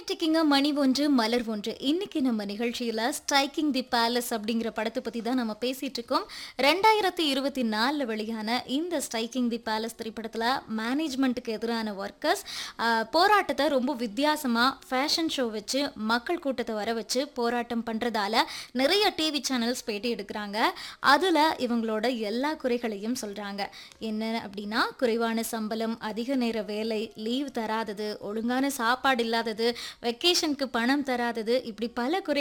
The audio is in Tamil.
கேட்டுட்டு இருக்கீங்க மணி ஒன்று மலர் ஒன்று இன்னைக்கு நம்ம நிகழ்ச்சியில ஸ்ட்ரைக்கிங் தி பேலஸ் அப்படிங்கிற படத்தை பத்தி தான் நம்ம பேசிட்டு இருக்கோம் ரெண்டாயிரத்தி இருபத்தி நாலுல வெளியான இந்த ஸ்ட்ரைக்கிங் தி பேலஸ் திரைப்படத்துல மேனேஜ்மெண்ட்டுக்கு எதிரான ஒர்க்கர்ஸ் போராட்டத்தை ரொம்ப வித்தியாசமா ஃபேஷன் ஷோ வச்சு மக்கள் கூட்டத்தை வர வச்சு போராட்டம் பண்றதால நிறைய டிவி சேனல்ஸ் பேட்டி எடுக்கிறாங்க அதுல இவங்களோட எல்லா குறைகளையும் சொல்றாங்க என்ன அப்படின்னா குறைவான சம்பளம் அதிக நேர வேலை லீவ் தராதது ஒழுங்கான சாப்பாடு இல்லாதது வெக்கேஷனுக்கு பணம் தராதது இப்படி பல குறை